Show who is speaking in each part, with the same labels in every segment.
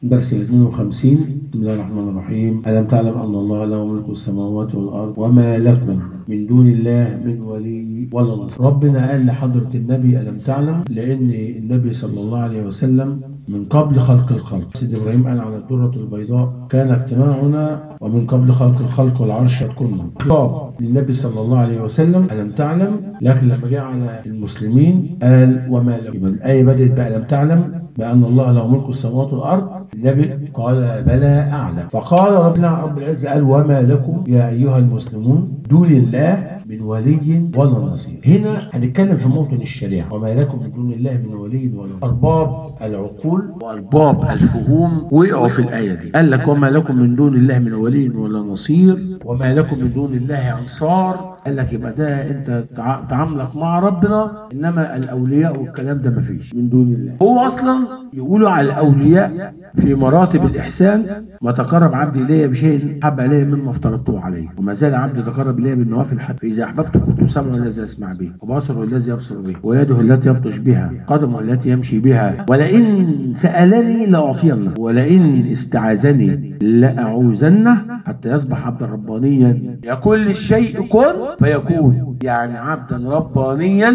Speaker 1: درس ال 52 بسم الله الرحمن الرحيم ألم تعلم أن الله له ملك السماوات والأرض وما لكم من دون الله من ولي ولا نصير ربنا قال لحضرة النبي ألم تعلم لأن النبي صلى الله عليه وسلم من قبل خلق الخلق سيد إبراهيم قال على الدرة البيضاء كان اجتماعنا ومن قبل خلق الخلق والعرش كنا خطاب للنبي صلى الله عليه وسلم ألم تعلم لكن لما جاء على المسلمين قال وما لكم يبقى الآية بدأت بألم تعلم بأن الله له ملك السماوات والأرض النبي قال بلى أعلم فقال ربنا رب العزة قال وما لكم يا أيها المسلمون دون الله من ولي ولا نصير هنا هنتكلم في موطن الشريعة وما لكم من دون الله من ولي ولا نصير أرباب العقول وأرباب الفهوم وقعوا في الآية دي قال لك وما لكم من دون الله من ولي ولا نصير وما لكم من دون الله أنصار قال لك يبقى ده انت تع- تعاملك مع ربنا انما الاولياء والكلام ده مفيش من دون الله هو اصلا يقولوا على الاولياء في مراتب الاحسان ما تقرب عبدي الي بشيء حب عليه مما افترضته عليه وما زال عبدي تقرب الي بالنوافل حتى فاذا احببت كنت سمعه الذي اسمع به وبصره الذي يبصر به ويده التي يبطش بها قدمه التي يمشي بها ولئن سالني لاعطينه ولئن استعاذني لاعوذنه حتى يصبح عبدا ربانيا يقول الشيء كن فيكون يعني عبدا ربانيا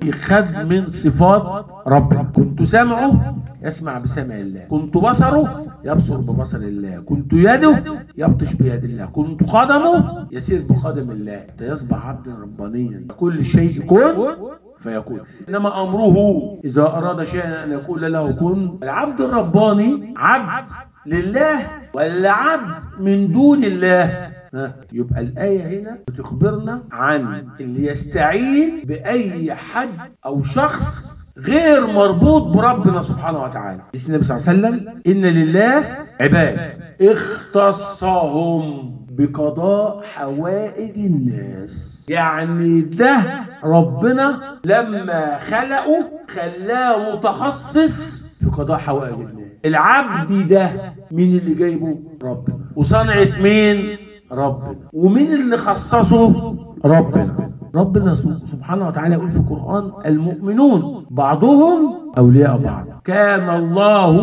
Speaker 1: خد من صفات ربنا كنت سمعه يسمع بسمع الله كنت بصره يبصر ببصر الله كنت يده يبطش بيد الله كنت قدمه يسير بقدم الله حتى يصبح عبدا ربانيا كل شيء كن فيكون انما امره اذا اراد شيئا ان يقول له كن العبد الرباني عبد لله ولا عبد من دون الله ها، يبقى الآية هنا بتخبرنا عن اللي يستعين بأي حد أو شخص غير مربوط بربنا سبحانه وتعالى حديث النبي صلى الله عليه وسلم إن لله عباد اختصهم بقضاء حوائج الناس يعني ده ربنا لما خلقه خلاه متخصص في قضاء حوائج الناس العبد ده مين اللي جايبه ربنا وصنعة مين ربنا ومين اللي خصصه ربنا ربنا سبحانه وتعالى يقول في القرآن المؤمنون بعضهم أولياء بعض كان الله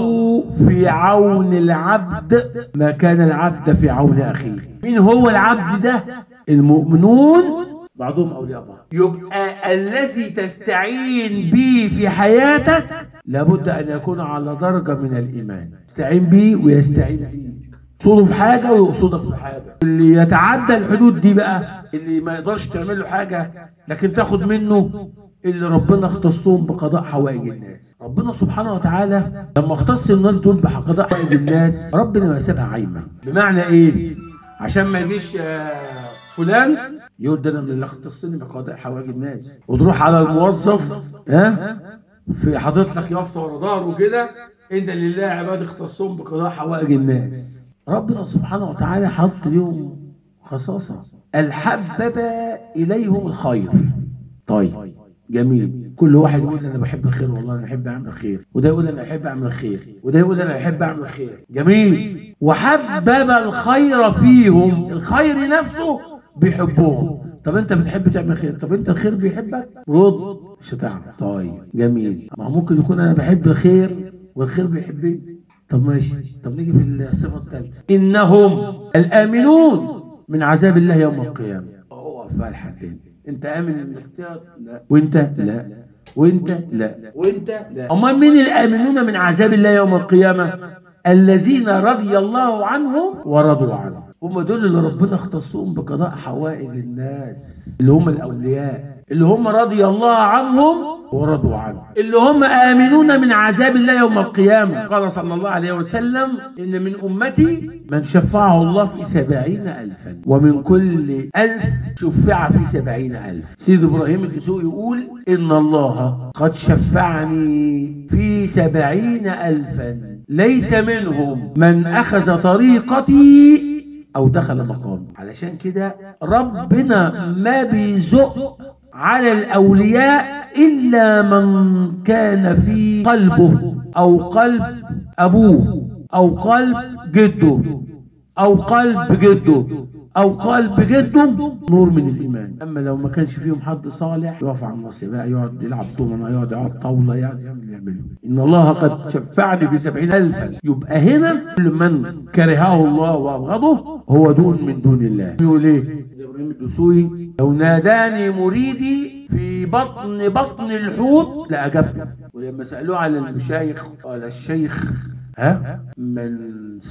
Speaker 1: في عون العبد ما كان العبد في عون أخيه مين هو العبد ده المؤمنون بعضهم أولياء بعض يبقى الذي تستعين به في حياتك لابد أن يكون على درجة من الإيمان استعين به ويستعين بيك يقصده في حاجة ويقصدك في حاجة اللي يتعدى الحدود دي بقى اللي ما يقدرش تعمل له حاجة لكن تاخد منه اللي ربنا اختصهم بقضاء حوائج الناس ربنا سبحانه وتعالى لما اختص الناس دول بقضاء حوائج الناس ربنا ما سابها عايمة بمعنى ايه عشان ما يجيش آه، فلان يقول ده انا اللي اختصني بقضاء حوائج الناس وتروح على الموظف ها في حاطط لك يافطه ورا ظهره كده ان لله عباد اختصهم بقضاء حوائج الناس ربنا سبحانه وتعالى حط ليهم خصاصة الحبب إليهم الخير طيب جميل كل واحد يقول انا بحب الخير والله انا بحب اعمل خير وده يقول انا بحب اعمل خير وده يقول انا بحب اعمل خير جميل وحبب الخير فيهم الخير نفسه بيحبهم طب انت بتحب تعمل خير طب انت الخير بيحبك رد مش هتعرف طيب جميل ما هو ممكن يكون انا بحب الخير والخير بيحبني طب ماشي طب نيجي في الصفة الثالثة إنهم الآمنون من عذاب الله يوم القيامة اقف بقى الحدين أنت آمن إنك تقعد؟ لا وأنت لا وأنت لا وأنت لا أمال مين الآمنون من عذاب الله يوم القيامة الذين رضي الله عنهم ورضوا عنه هم دول اللي ربنا اختصهم بقضاء حوائج الناس اللي هم الأولياء اللي هم رضي الله عنهم ورضوا عنه اللي هم آمنون من عذاب الله يوم القيامة قال صلى الله عليه وسلم إن من أمتي من شفعه الله في سبعين ألفا ومن كل ألف شفع في سبعين ألف سيد إبراهيم الدسوقي يقول إن الله قد شفعني في سبعين ألفا ليس منهم من أخذ طريقتي او دخل مقام علشان كده ربنا ما بيزق على الاولياء الا من كان في قلبه او قلب ابوه او قلب جده او قلب جده او قلب جده نور من الايمان اما لو ما كانش فيهم حد صالح يقف على النص بقى يقعد يلعب دومنا يقعد يقعد طاوله يعني يعمل اللي يعمله ان الله قد شفعني في سبعين الفا يبقى هنا كل من كرهه الله وابغضه هو دون من دون الله يقول ايه ابراهيم الدسوقي لو ناداني مريدي في بطن بطن الحوت لاجبته ولما سالوه على المشايخ قال الشيخ ها من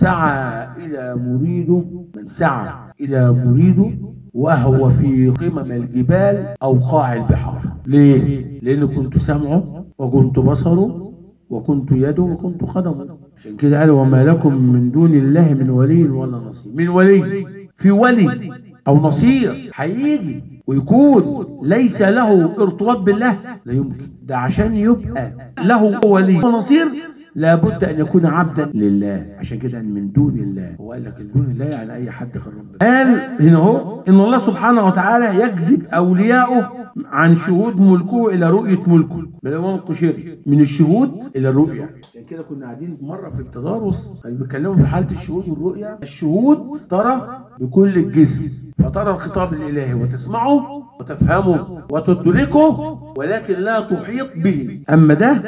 Speaker 1: سعى الى مريده من سعى الى مريده وهو في قمم الجبال او قاع البحار ليه لان كنت سمعه وكنت بصره وكنت يده وكنت قدمه عشان كده قال وما لكم من دون الله من ولي ولا نصير من ولي في ولي او نصير هيجي ويكون ليس له ارتباط بالله لا يمكن ده عشان يبقى له ولي ونصير لابد ان يكون عبدا لله عشان كده من دون الله هو قال لك من دون الله يعني اي حد غير ربنا قال هنا هو ان الله سبحانه وتعالى يجذب اولياءه عن شهود ملكه الى رؤيه ملكه من الامام القشيري من الشهود الى الرؤيه عشان كده كنا قاعدين مره في التدارس كانوا بيتكلموا في حاله الشهود والرؤيه الشهود ترى بكل الجسم فترى الخطاب الالهي وتسمعه وتفهمه وتدركه ولكن لا تحيط به اما ده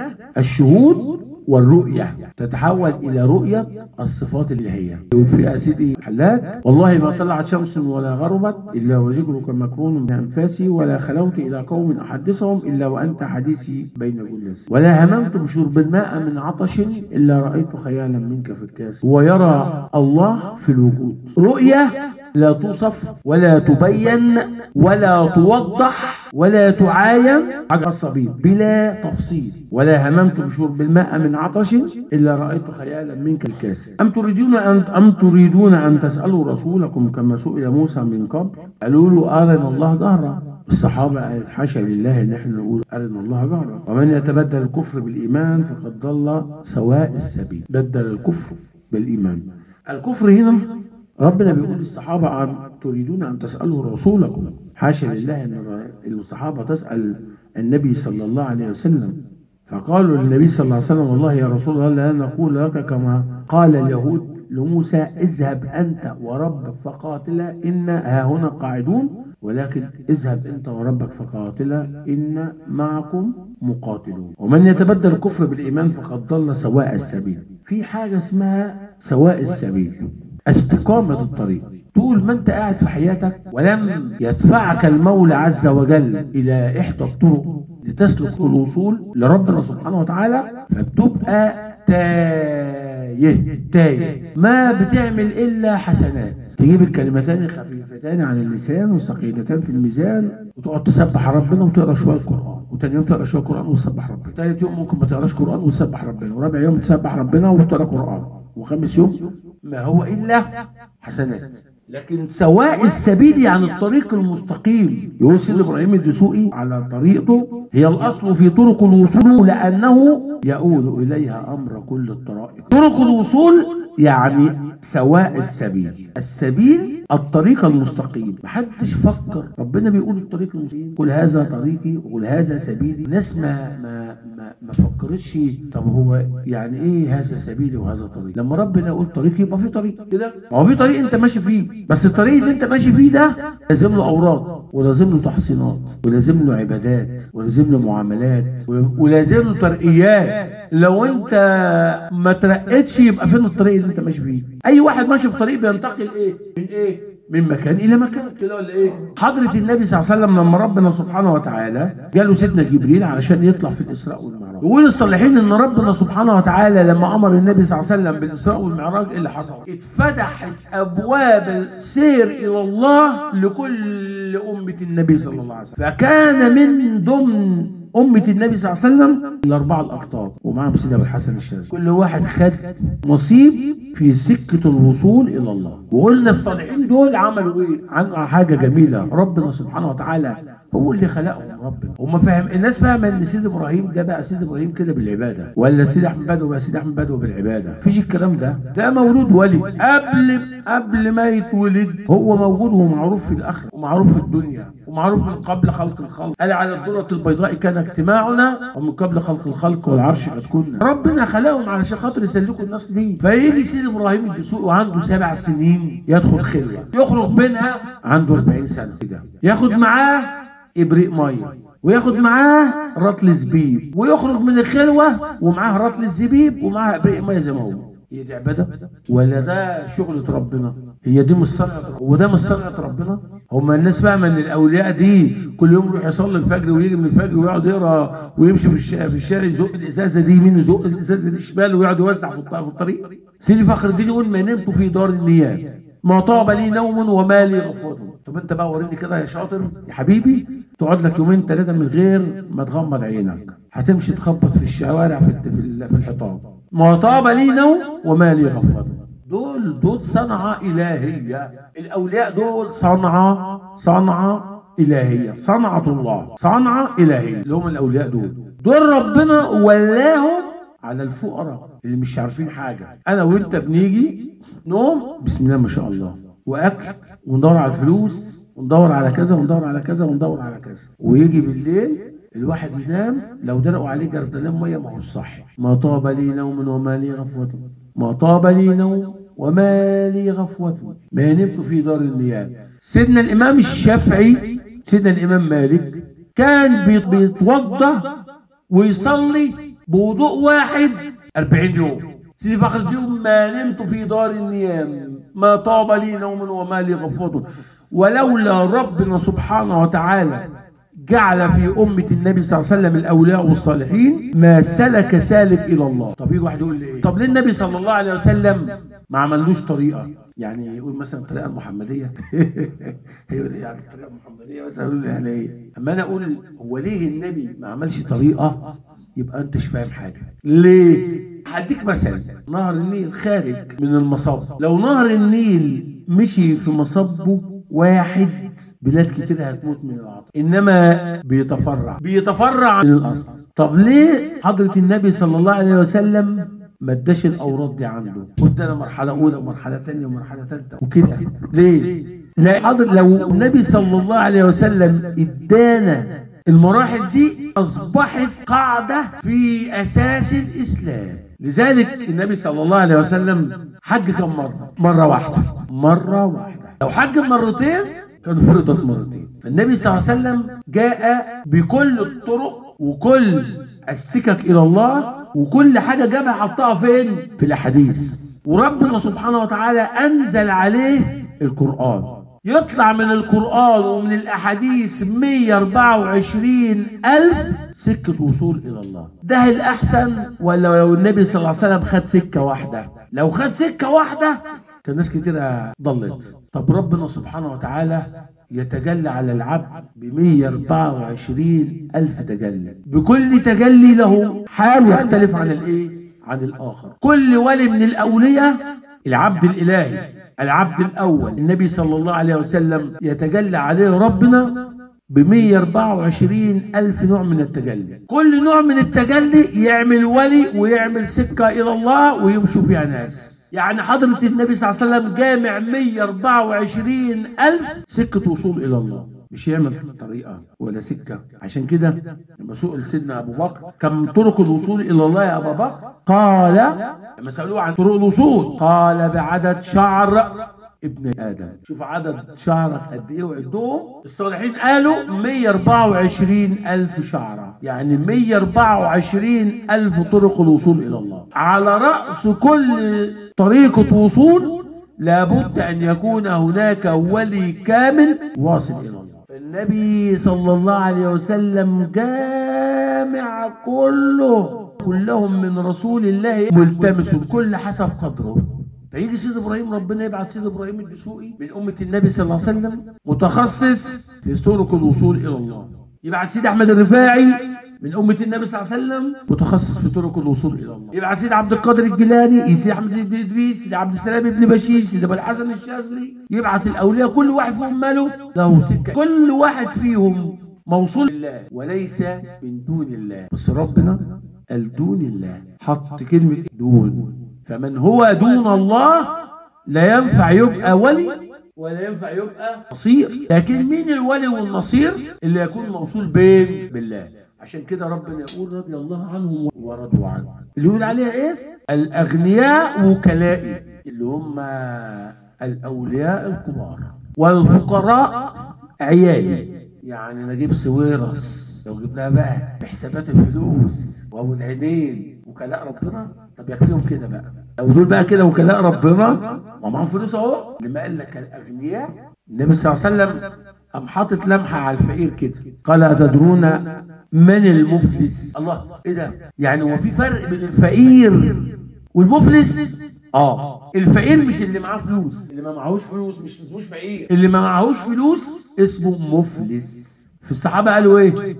Speaker 1: الشهود والرؤية تتحول إلى رؤية الصفات اللي هي يقول فيها سيدي حلاج والله ما طلعت شمس ولا غربت إلا وذكرك مكرون من أنفاسي ولا خلوت إلى قوم أحدثهم إلا وأنت حديثي بين جلس ولا هممت بشرب الماء من عطش إلا رأيت خيالا منك في الكاس ويرى الله في الوجود رؤية لا توصف ولا تبين ولا توضح ولا تعاين حاجة خاصة بيه بلا تفصيل ولا هممت بشرب الماء من عطش إلا رأيت خيالا منك الكاس أم تريدون أن أم تريدون أن تسألوا رسولكم كما سئل موسى من قبل قالوا له أرنا الله جهرا الصحابة قالت حاشا لله ان احنا نقول أرنا الله جهرا ومن يتبدل الكفر بالإيمان فقد ضل سواء السبيل بدل الكفر بالإيمان الكفر هنا ربنا بيقول للصحابة أم تريدون أن تسألوا رسولكم حاشا لله أن الصحابة تسأل النبي صلى الله عليه وسلم فقالوا للنبي صلى الله عليه وسلم والله يا رسول الله لا نقول لك كما قال اليهود لموسى اذهب أنت وربك فقاتلا إن ها هنا قاعدون ولكن اذهب أنت وربك فقاتلا إن معكم مقاتلون ومن يتبدل الكفر بالإيمان فقد ضل سواء السبيل في حاجة اسمها سواء السبيل استقامة الطريق طول ما انت قاعد في حياتك ولم يدفعك المولى عز وجل الى احدى الطرق لتسلك الوصول لربنا سبحانه وتعالى فبتبقى تايه تايه ما بتعمل الا حسنات تجيب الكلمتان خفيفتان عن اللسان وثقيلتان في الميزان وتقعد تسبح ربنا وتقرا شويه قران وتاني يوم تقرا شويه قران وتسبح ربنا تالت يوم ممكن ما تقراش قران وتسبح ربنا ورابع يوم تسبح ربنا وتقرا قران وخامس يوم ما هو الا حسنات لكن سواء السبيل يعني الطريق المستقيم يقول سيد ابراهيم الدسوقي على طريقته هي الاصل في طرق الوصول لانه يؤول اليها امر كل الطرائق طرق الوصول يعني سواء السبيل السبيل الطريق المستقيم محدش فكر ربنا بيقول الطريق المستقيم قل هذا طريقي وقل هذا سبيلي ناس ما ما ما, ما فكرتش طب هو يعني ايه هذا سبيلي وهذا طريق لما ربنا يقول طريق يبقى في طريق كده ما هو في طريق انت ماشي فيه بس الطريق اللي انت ماشي فيه ده لازم له اوراد ولازم له تحصينات ولازم له عبادات ولازم له معاملات ولازم له ترقيات لو انت ما ترقتش يبقى فين الطريق اللي انت ماشي فيه اي واحد ماشي في طريق بينتقل ايه من ايه من مكان الى مكان كده ولا ايه حضره النبي صلى الله عليه وسلم لما ربنا سبحانه وتعالى جاله سيدنا جبريل علشان يطلع في الاسراء والمعراج يقول الصالحين ان ربنا سبحانه وتعالى لما امر النبي صلى الله عليه وسلم بالاسراء والمعراج ايه اللي حصل اتفتحت ابواب السير الى الله لكل امه النبي صلى الله عليه وسلم فكان من ضمن أمة النبي صلى الله عليه وسلم الأربعة الأقطاب ومعهم سيدنا أبو الحسن الشاذلي كل واحد خد نصيب في سكة الوصول إلى الله وقلنا الصالحين دول عملوا إيه؟ عملوا حاجة جميلة ربنا سبحانه وتعالى هو اللي خلقهم ربنا هم فاهم الناس فاهمه ان سيد ابراهيم ده بقى سيد ابراهيم كده بالعباده ولا سيد احمد بدو بقى سيد احمد بدو بالعباده مفيش الكلام ده ده مولود ولي قبل قبل ما يتولد هو موجود ومعروف في الاخره ومعروف في الدنيا ومعروف من قبل خلق الخلق قال على الذرة البيضاء كان اجتماعنا ومن قبل خلق الخلق والعرش قد كنا ربنا خلقهم علشان خاطر يسلكوا الناس ليه فيجي سيد ابراهيم الدسوقي وعنده سبع سنين يدخل خلوه يخرج منها عنده 40 سنه كده ياخد معاه ابريق ميه وياخد معاه رطل زبيب ويخرج من الخلوه ومعاه رطل الزبيب ومعاه ابريق ميه زي ما هو هي دي عباده ولا ده شغلة ربنا هي دي مش صنعة هو ده مش صنعة ربنا هم الناس فاهمة ان الاولياء دي كل يوم يروح يصلي الفجر ويجي من الفجر ويقعد يقرا ويمشي في الشارع في الشارع يزق الازازه دي يمين يزق الازازه دي شمال ويقعد يوزع في الط- في الطريق سيدي فخر الدين يقول ما نمت في دار النيام ما طاب لي نوم وما لي غفوة طب انت بقى وريني كده يا شاطر يا حبيبي تقعد لك يومين ثلاثه من غير ما تغمض عينك هتمشي تخبط في الشوارع في الت- في ال- في الحيطان ما طاب لي نوم وما لي غفوة دول دول صنعة إلهية الأولياء دول صنعة صنعة إلهية صنعة الله صنعة إلهية اللي هم الأولياء دول دول ربنا ولاهم على الفقراء اللي مش عارفين حاجة أنا وأنت بنيجي نوم بسم الله ما شاء الله وأكل وندور على الفلوس وندور على كذا وندور على كذا وندور على كذا ويجي بالليل الواحد ينام لو درقوا عليه جردلين ميه ما هو صح ما طاب لي نوم وما لي غفوة ما طاب لي نوم وما لي غفوة ما نمت في دار النيام سيدنا الإمام الشافعي سيدنا الإمام مالك كان بيت- بيتوضأ ويصلي بوضوء واحد 40 يوم سيدي فخر الدين ما نمت في دار النيام ما طاب لي نوم وما لي غفوة ولولا ربنا سبحانه وتعالى جعل في أمة النبي صلى الله عليه وسلم الأولياء والصالحين ما سلك سالك إلى الله طب يجي واحد يقول لي إيه طب ليه النبي صلى الله عليه وسلم ما عملوش طريقة يعني يقول مثلا الطريقة المحمدية يقول إيه يعني الطريقة المحمدية مثلا يقول يعني إيه أما أنا أقول هو ليه النبي ما عملش طريقة يبقى أنت مش فاهم حاجة ليه هديك مثلا نهر النيل خارج من المصب لو نهر النيل مشي في مصبه واحد بلاد كتير هتموت من العطش انما بيتفرع بيتفرع من الاصل طب ليه حضره النبي صلى الله عليه وسلم ما اداش الاوراد دي عنده ادانا مرحله اولى ومرحله ثانيه ومرحله ثالثه وكده ليه لا حضر لو النبي صلى الله عليه وسلم ادانا المراحل دي اصبحت قاعده في اساس الاسلام لذلك النبي صلى الله عليه وسلم حج كم مره مره واحده مره واحده لو حج مرتين كان فرضت مرتين فالنبي صلى الله عليه وسلم جاء بكل الطرق وكل السكك الى الله وكل حاجه جابها حطها فين في الاحاديث وربنا سبحانه وتعالى انزل عليه القران يطلع من القرآن ومن الأحاديث 124 ألف سكة وصول إلى الله ده الأحسن ولا لو النبي صلى الله عليه وسلم خد سكة واحدة لو خد سكة واحدة كان ناس كتيرة ضلت طب ربنا سبحانه وتعالى يتجلى على العبد ب 124 ألف تجلي بكل تجلي له حال يختلف عن الإيه؟ عن الآخر كل ولي من الأولياء العبد الإلهي العبد الأول النبي صلى الله عليه وسلم يتجلى عليه ربنا ب 124 ألف نوع من التجلي كل نوع من التجلي يعمل ولي ويعمل سكة إلى الله ويمشوا فيها ناس يعني حضرة النبي صلى الله عليه وسلم جامع 124 ألف سكة وصول إلى الله مش يعمل طريقة ولا سكة عشان كده لما سئل سيدنا أبو بكر كم طرق الوصول إلى الله يا أبا بكر قال لما سألوه عن طرق الوصول قال بعدد شعر ابن آدم شوف عدد شعرك قد إيه وعدهم الصالحين قالوا 124 ألف شعرة يعني 124 ألف طرق الوصول إلى الله على رأس كل طريقة وصول لابد أن يكون هناك ولي كامل واصل إلى الله فالنبي صلى الله عليه وسلم جامع كله كلهم من رسول الله ملتمس كل حسب قدره فيجي سيد ابراهيم ربنا يبعث سيد ابراهيم الدسوقي من امه النبي صلى الله عليه وسلم متخصص في طرق الوصول الى الله يبعث سيد احمد الرفاعي من أمة النبي صلى الله عليه وسلم متخصص في طرق الوصول إلى الله يبقى سيد عبد القادر الجيلاني سيد أحمد بن إدريس سيد عبد السلام بن بشير سيد أبو الحسن الشاذلي يبعث الأولياء كل واحد فيهم ماله له سكة كل واحد فيهم موصول لله وليس من دون الله بس ربنا قال دون الله حط كلمة دون فمن هو دون الله لا ينفع يبقى ولي ولا ينفع يبقى نصير لكن مين الولي والنصير اللي يكون موصول بين بالله عشان كده ربنا يقول رضي الله عنهم ورضوا عنه اللي يقول عليها ايه الاغنياء وكلائي اللي هم الاولياء الكبار والفقراء عيالي يعني نجيب سويرس لو جبناها بقى بحسابات الفلوس وابو العينين وكلاء ربنا طب يكفيهم كده بقى لو دول بقى كده وكلاء ربنا ما معاهم فلوس اهو لما قال لك الاغنياء النبي صلى الله عليه وسلم قام حاطط لمحه على الفقير كده قال اتدرون من المفلس الله ايه ده يعني هو في فرق بين الفقير والمفلس اه الفقير مش اللي معاه فلوس اللي ما معهوش فلوس مش اسموش فقير اللي ما معهوش فلوس اسمه مفلس في الصحابه قالوا ايه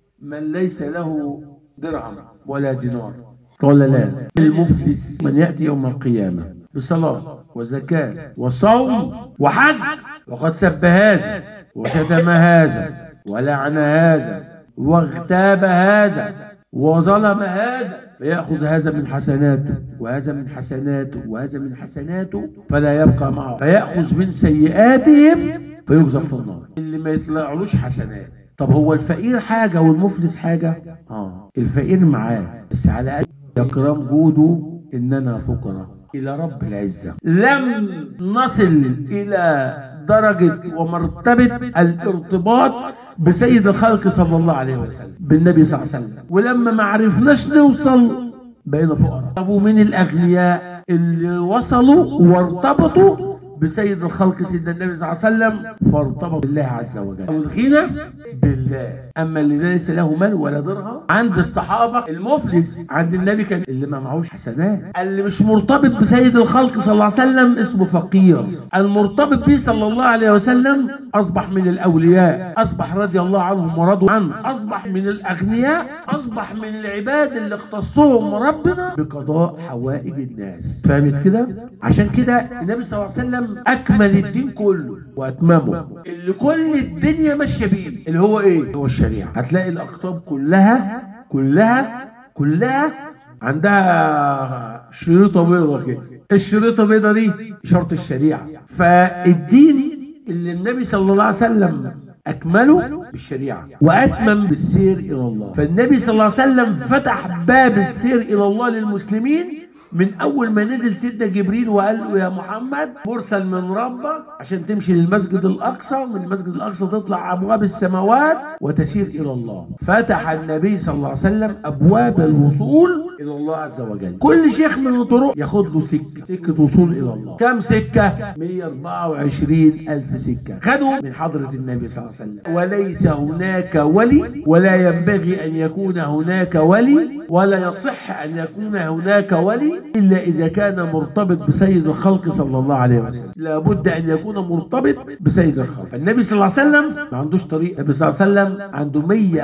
Speaker 1: من ليس له درهم ولا دينار قال لا المفلس من ياتي يوم القيامه بصلاه وزكاه وصوم وحج وقد سب هذا وشتم هذا ولعن هذا واغتاب هذا وظلم هذا فيأخذ هذا من حسناته وهذا من حسناته وهذا من حسناته فلا يبقى معه فيأخذ من سيئاتهم فيقذف في النار اللي ما يطلعلوش حسنات طب هو الفقير حاجة والمفلس حاجة اه الفقير معاه بس على قد يكرم جوده إننا فقراء إلى رب العزة لم نصل إلى درجة ومرتبة الارتباط بسيد الخلق صلى الله عليه وسلم بالنبي صلى الله عليه وسلم ولما ما عرفناش نوصل بقينا فقراء طب ومن الأغنياء اللي وصلوا وارتبطوا بسيد الخلق سيدنا النبي صلى الله عليه وسلم فارتبط بالله عز وجل الغنى بالله اما اللي ليس له مال ولا درهم عند الصحابه المفلس عند النبي كان اللي ما معهوش حسنات اللي مش مرتبط بسيد الخلق صلى الله عليه وسلم اسمه فقير المرتبط به صلى الله عليه وسلم اصبح من الاولياء اصبح رضي الله عنهم ورضوا عنه اصبح من الاغنياء اصبح من العباد اللي اختصهم ربنا بقضاء حوائج الناس فهمت كده عشان كده النبي صلى الله عليه وسلم اكمل الدين كله واتممه اللي كل الدنيا ماشيه بيه اللي هو ايه هو الشريعه هتلاقي الاقطاب كلها كلها كلها عندها شريطه بيضه كده الشريطه بيضه دي شرط الشريعه فالدين اللي النبي صلى الله عليه وسلم أكمله بالشريعة وأتمم بالسير إلى الله فالنبي صلى الله عليه وسلم فتح باب السير إلى الله للمسلمين من اول ما نزل سيدنا جبريل وقال له يا محمد مرسل من ربك عشان تمشي للمسجد الاقصى من المسجد الاقصى تطلع ابواب السماوات وتسير الى الله فتح النبي صلى الله عليه وسلم ابواب الوصول الى الله عز وجل كل شيخ من الطرق ياخد له سكه سكه وصول الى الله كم سكه 124 الف سكه خدوا من حضره النبي صلى الله عليه وسلم وليس هناك ولي ولا ينبغي ان يكون هناك ولي ولا يصح ان يكون هناك ولي إلا إذا كان مرتبط بسيد الخلق صلى الله عليه وسلم لابد أن يكون مرتبط بسيد الخلق النبي صلى الله عليه وسلم ما عندوش طريق النبي صلى الله عليه وسلم عنده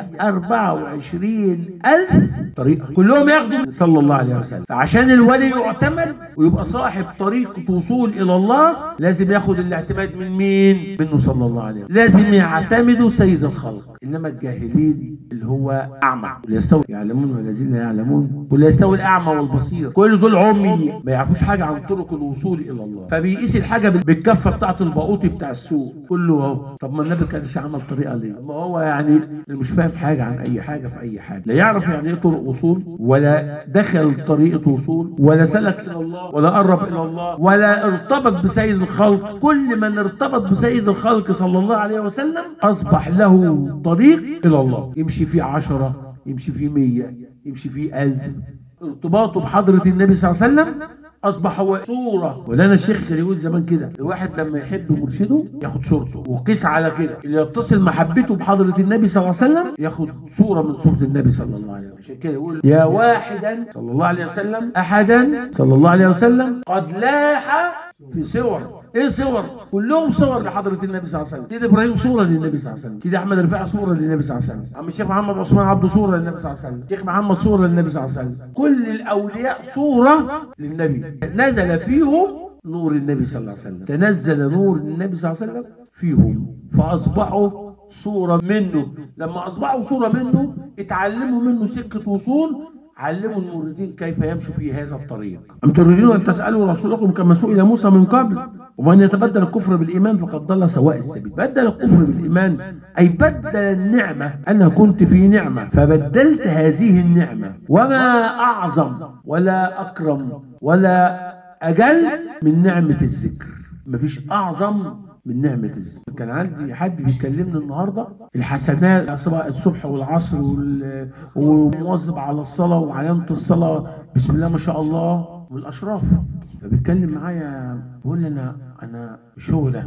Speaker 1: 124 ألف طريقة كلهم ياخدوا صلى الله عليه وسلم فعشان الولي يعتمد ويبقى صاحب طريقة وصول إلى الله لازم ياخد الاعتماد من مين؟ منه صلى الله عليه وسلم لازم يعتمدوا سيد الخلق إنما الجاهلين اللي هو أعمى ولا يستوي يعلمون والذين لا يعلمون ولا يستوي الأعمى والبصير كل دول عمي ما يعرفوش حاجه عن طرق الوصول الى الله فبيقيس الحاجه بالكفه بتاعه الباقوطي بتاع السوق كله اهو طب ما النبي كانش عمل طريقه ليه ما هو يعني اللي مش فاهم حاجه عن اي حاجه في اي حاجه لا يعرف يعني ايه طرق وصول ولا دخل طريقه وصول ولا سلك الى الله ولا قرب الى الله ولا ارتبط بسيد الخلق كل من ارتبط بسيد الخلق صلى الله عليه وسلم اصبح له طريق الى الله يمشي فيه عشرة يمشي فيه مية يمشي فيه ألف ارتباطه بحضرة النبي صلى الله عليه وسلم أصبح هو صورة ولانا الشيخ كان يقول زمان كده الواحد لما يحب مرشده ياخد صورته وقيس على كده اللي يتصل محبته بحضرة النبي صلى الله عليه وسلم ياخد صورة من صورة النبي صلى الله عليه وسلم عشان كده يقول يا واحدا صلى الله عليه وسلم أحدا صلى الله عليه وسلم قد لاح في صور ايه صور كلهم صور لحضره النبي صلى الله عليه وسلم سيدي ابراهيم صوره للنبي صلى الله عليه وسلم سيدي احمد رفاعي صوره للنبي صلى الله عليه وسلم عم الشيخ محمد عثمان عبده صوره للنبي صلى الله عليه وسلم الشيخ محمد صوره للنبي صلى الله عليه وسلم كل الاولياء صوره للنبي نزل فيهم نور النبي صلى الله عليه وسلم تنزل نور النبي صلى الله عليه وسلم فيهم فاصبحوا صورة منه لما أصبحوا صورة منه اتعلموا منه سكة وصول علموا المريدين كيف يمشوا في هذا الطريق أم تريدون أن تسألوا رسولكم كما سئل موسى من قبل ومن يتبدل الكفر بالإيمان فقد ضل سواء السبيل بدل الكفر بالإيمان أي بدل النعمة أنا كنت في نعمة فبدلت هذه النعمة وما أعظم ولا أكرم ولا أجل من نعمة الذكر مفيش أعظم من نعمة الذكر كان عندي حد بيكلمني النهاردة الحسنات سواء الصبح والعصر وال- ومواظب على الصلاة وعلامة الصلاة بسم الله ما شاء الله والأشراف فبيتكلم معايا بيقول لي أنا أنا مش هو ده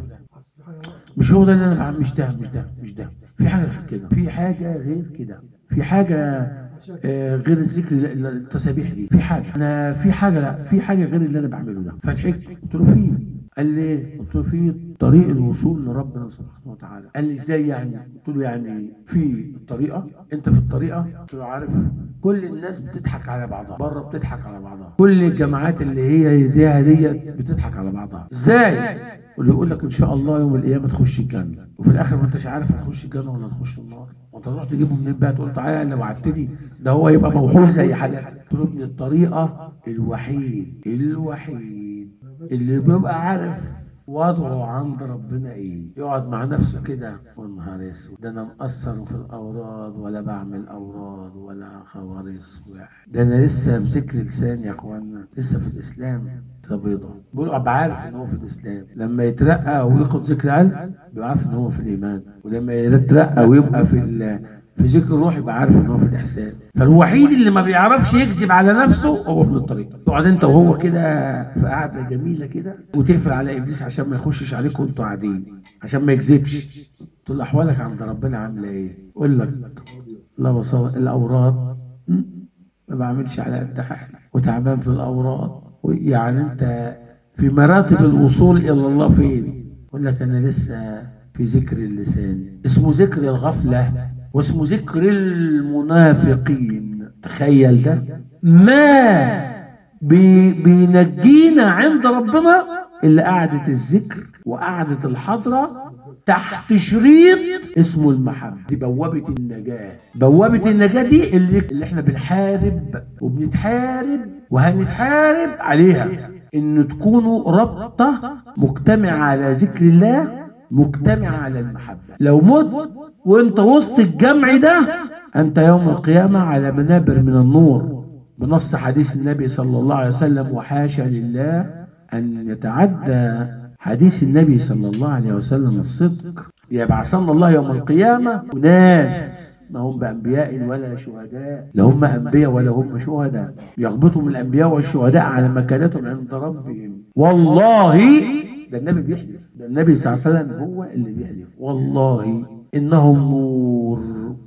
Speaker 1: مش هو ده اللي انا بعمل- مش ده مش ده مش ده في حاجه غير كده في حاجه غير كده في حاجه آه، غير الذكر ال- التسابيح دي في حاجه انا في حاجه لا في حاجه غير اللي انا بعمله ده فضحكت قلت له في قال لي إيه؟ قلت له في طريق الوصول لربنا سبحانه وتعالى قال لي ازاي يعني قلت له يعني في طريقه انت في الطريقه قلت له عارف كل الناس بتضحك على بعضها بره بتضحك على بعضها كل الجماعات اللي هي ايديها ديت بتضحك على بعضها ازاي واللي يقول لك ان شاء الله يوم القيامه تخش الجنه وفي الاخر ما انتش عارف هتخش الجنه ولا هتخش النار وانت تروح تجيبه منين بقى تقول تعالى لو وعدتني ده هو يبقى موحوش زي حالاتك قلت له ابن الطريقه الوحيد الوحيد اللي بيبقى عارف وضعه عند ربنا ايه يقعد مع نفسه كده والنهار اسود ده انا مقصر في الاوراد ولا بعمل اوراد ولا خبر اسود ده انا لسه بذكر لسان يا اخوانا لسه في الاسلام ده بيضة بيقول ابقى عارف ان هو في الاسلام لما يترقى وياخد ذكر علم بيبقى عارف ان هو في الايمان ولما يترقى ويبقى في ال- في ذكر الروح يبقى عارف ان هو في الاحسان فالوحيد اللي ما بيعرفش يكذب على نفسه هو ابن الطريق تقعد انت وهو كده في قعده جميله كده وتقفل على ابليس عشان ما يخشش عليكم وانتوا قاعدين عشان ما يكذبش تقول له احوالك عند ربنا عامله ايه يقول لك لا بصر الاوراد م، ما بعملش على قد حالي وتعبان في الاوراد يعني انت في مراتب الوصول الى الله فين يقول لك انا لسه في ذكر اللسان اسمه ذكر الغفله واسمه ذكر المنافقين تخيل ده ما بي بينجينا عند ربنا اللي قعدة الذكر وقعدة الحضرة تحت شريط اسمه المحبة دي بوابة النجاة بوابة النجاة دي اللي, اللي احنا بنحارب وبنتحارب وهنتحارب عليها ان تكونوا رابطة مجتمعة على ذكر الله مجتمعة على المحبة لو مت وانت وسط الجمع ده انت يوم القيامة على منابر من النور بنص حديث النبي صلى الله عليه وسلم وحاشا لله أن يتعدى حديث النبي صلى الله عليه وسلم الصدق يبعثن الله يوم القيامة وناس ما هم بأنبياء ولا شهداء لا هم أنبياء ولا هم شهداء يغبطهم الأنبياء والشهداء على مكانتهم عند ربهم والله ده النبي بيحلف ده النبي صلى الله عليه وسلم هو اللي بيحلف والله إنهم نور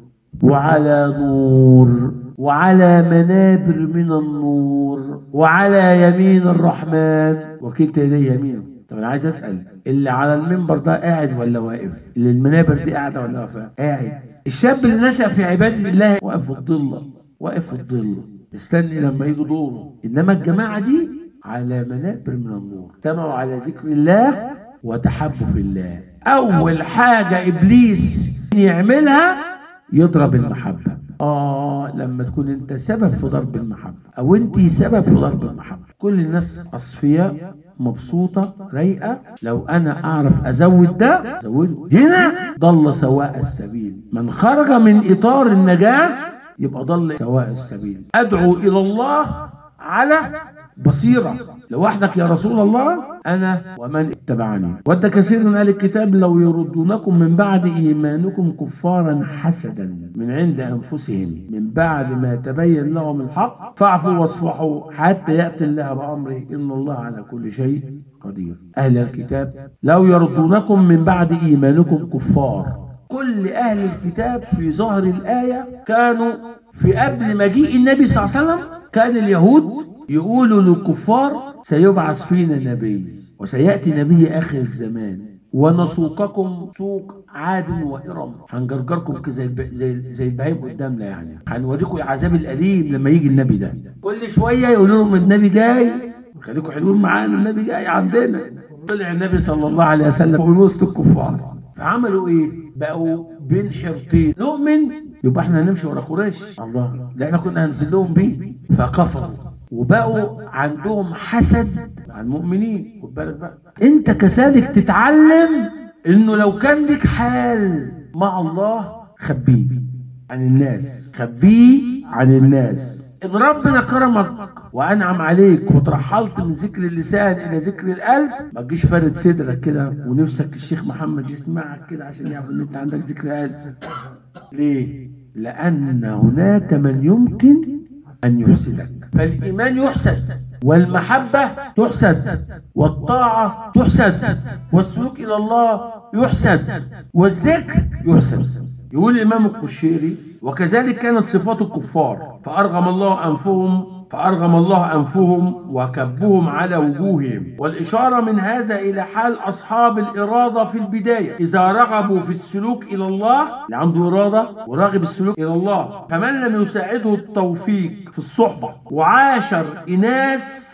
Speaker 1: وعلى نور وعلى منابر من النور وعلى يمين الرحمن وكلتا يديه يمينه طب انا عايز اسال اللي على المنبر ده قاعد ولا واقف اللي المنابر دي قاعده ولا واقفه قاعد الشاب اللي نشا في عباده الله واقف في الضله واقف في الضله مستني لما يجي دوره انما الجماعه دي على منابر من النور اجتمعوا على ذكر الله وتحبوا في الله اول حاجه ابليس يعملها يضرب المحبه اه لما تكون انت سبب في ضرب المحبه او انت سبب في ضرب المحبه كل الناس اصفياء مبسوطة رايقة لو أنا أعرف أزود ده زوده هنا ضل سواء السبيل من خرج من إطار النجاة يبقى ضل سواء السبيل أدعو إلى الله على بصيرة لوحدك يا رسول الله أنا ومن اتبعني ود كثير من أهل الكتاب لو يردونكم من بعد إيمانكم كفارا حسدا من عند أنفسهم من بعد ما تبين لهم الحق فاعفوا واصفحوا حتى يأتي الله بأمره إن الله على كل شيء قدير أهل الكتاب لو يردونكم من بعد إيمانكم كفار كل أهل الكتاب في ظهر الآية كانوا في قبل مجيء النبي صلى الله عليه وسلم كان اليهود يقولوا للكفار سيبعث فينا نبي وسيأتي نبي آخر الزمان ونسوقكم سوق عاد وإرم هنجرجركم كده زي الب- زي زي البهايم قدامنا يعني هنوريكم العذاب الأليم لما يجي النبي ده كل شوية يقولوا لهم النبي جاي خليكم حلوين معانا النبي جاي عندنا طلع النبي صلى الله عليه وسلم من وسط الكفار فعملوا ايه؟ بقوا بين حيرتين نؤمن يبقى احنا هنمشي ورا قريش الله ده احنا كنا هنزل لهم بيه فكفروا وبقوا عندهم حسد على المؤمنين خد بالك بقى انت كذلك تتعلم انه لو كان لك حال مع الله خبيه عن الناس خبيه عن الناس ان ربنا كرمك وانعم عليك وترحلت من ذكر اللسان الى ذكر القلب ما تجيش فارد صدرك كده ونفسك الشيخ محمد يسمعك كده عشان يعرف ان انت عندك ذكر قلب ليه لان هناك من يمكن ان يحسدك فالايمان يحسد والمحبه تحسد والطاعه تحسد والسلوك الى الله يحسد والذكر يحسد يقول الامام القشيري وكذلك كانت صفات الكفار فارغم الله انفهم فأرغم الله أنفهم وكبهم على وجوههم والإشارة من هذا إلى حال أصحاب الإرادة في البداية إذا رغبوا في السلوك إلى الله اللي عنده إرادة وراغب السلوك إلى الله فمن لم يساعده التوفيق في الصحبة وعاشر إناس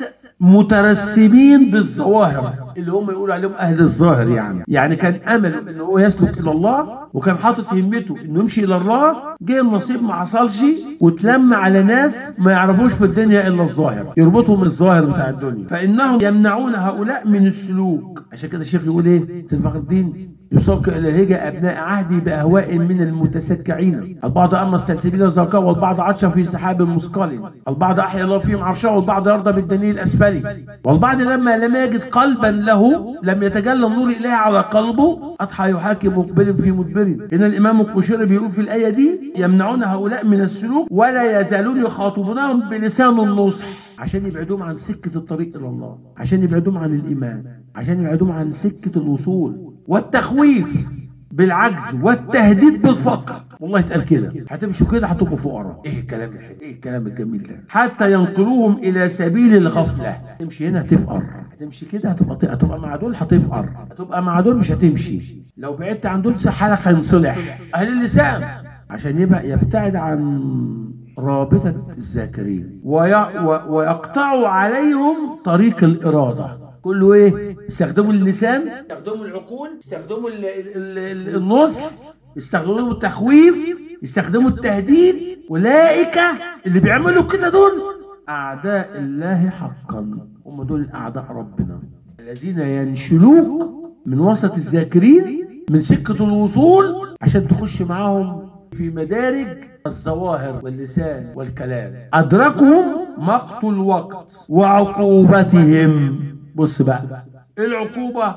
Speaker 1: مترسمين بالظواهر اللي هم يقولوا عليهم أهل الظاهر يعني يعني كان أمله إن هو يسلك إلى الله وكان حاطط همته إنه يمشي إلى الله جه النصيب ما حصلش واتلم على ناس ما يعرفوش في الدنيا الا الظاهر يربطهم الظاهر بتاع الدنيا فانهم يمنعون هؤلاء من السلوك عشان كده الشيخ يقول ايه سيد فخر الدين يساق الى هجا ابناء عهدي باهواء من المتسكعين البعض اما السلسبيل زرقاء والبعض عطش في سحاب مثقل البعض احيا الله فيهم عرشه والبعض يرضى بالدنيء الاسفلي والبعض لما لم يجد قلبا له لم يتجلى النور اليه على قلبه اضحى يحاكم مقبل في مدبر ان الامام القشيري بيقول في الايه دي يمنعون هؤلاء من السلوك ولا يزالون يخاطبونهم بلسان النصح عشان يبعدوهم عن سكة الطريق إلى الله عشان يبعدوهم عن الإيمان عشان يبعدوهم عن سكة الوصول والتخويف بالعجز والتهديد بالفقر والله يتقال كده هتمشوا كده هتبقوا فقراء ايه الكلام الحلو ايه الكلام الجميل ده حتى ينقلوهم الى سبيل الغفله تمشي هنا هتفقر هتمشي كده هتبقى هتبقى مع دول هتفقر هتبقى مع دول مش هتمشي لو بعدت عن دول حالك هينصلح اهل اللسان عشان يبقى يبتعد عن رابطة الذاكرين وي... و... ويقطعوا عليهم طريق الإرادة كله ايه استخدموا اللسان استخدموا العقول استخدموا ال... ال... ال... النصح استخدموا التخويف استخدموا التهديد اولئك اللي بيعملوا كده دول اعداء الله حقا هم دول اعداء ربنا الذين ينشلوك من وسط الذاكرين من سكة الوصول عشان تخش معاهم في مدارج الظواهر واللسان والكلام أدركهم مقت الوقت وعقوبتهم بص بقى العقوبة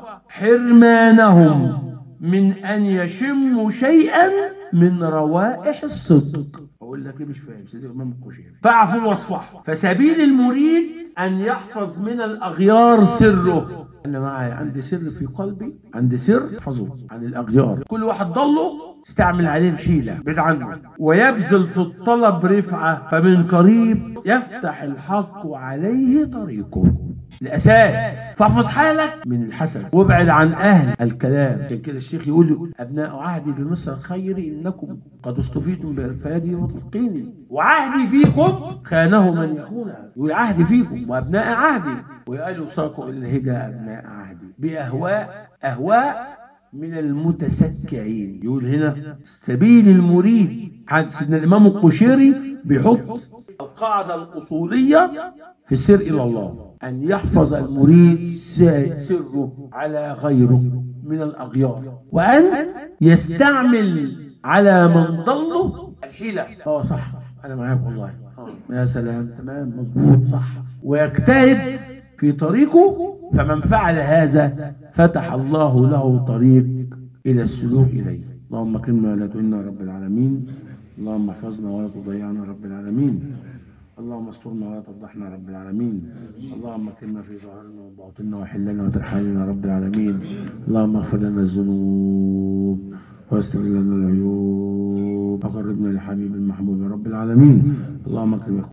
Speaker 1: حرمانهم من أن يشموا شيئا من روائح الصدق أقول لك إيه مش فاهم سيدي الإمام الكشيري فاعفوا واصفحوا فسبيل المريد أن يحفظ من الأغيار سره أنا معايا عندي سر في قلبي عندي سر احفظه عن الأغيار كل واحد ضله استعمل عليه الحيلة بعد عنه ويبذل في الطلب رفعة فمن قريب يفتح الحق عليه طريقه الأساس فاحفظ حالك من الحسد وابعد عن أهل الكلام عشان كده الشيخ يقول أبناء عهدي بمصر الخير إنكم قد استفيدوا بإرفادي وتلقيني وعهدي فيكم خانه من يخونها يقول عهدي فيكم وأبناء عهدي وقالوا ساقوا الهجا أبناء عهدي بأهواء أهواء من المتسكعين يقول هنا سبيل المريد حد سيدنا الإمام القشيري بيحط القاعدة الأصولية في السير إلى الله أن يحفظ المريد سره على غيره من الأغيار وأن يستعمل على من ضله الحيلة اه صح أنا معاك والله آه. يا سلام تمام مظبوط صح ويجتهد في طريقه فمن فعل هذا فتح الله له طريق إلى السلوك إليه اللهم اكرمنا ولا تهنا رب العالمين اللهم احفظنا ولا تضيعنا رب العالمين اللهم استرنا ولا تفضحنا رب العالمين اللهم اكرمنا في ظهرنا وباطننا وحلنا وترحلنا رب العالمين اللهم اغفر لنا الذنوب واستغفر لنا العيوب وقربنا لحبيب المحبوب رب العالمين اللهم اكرم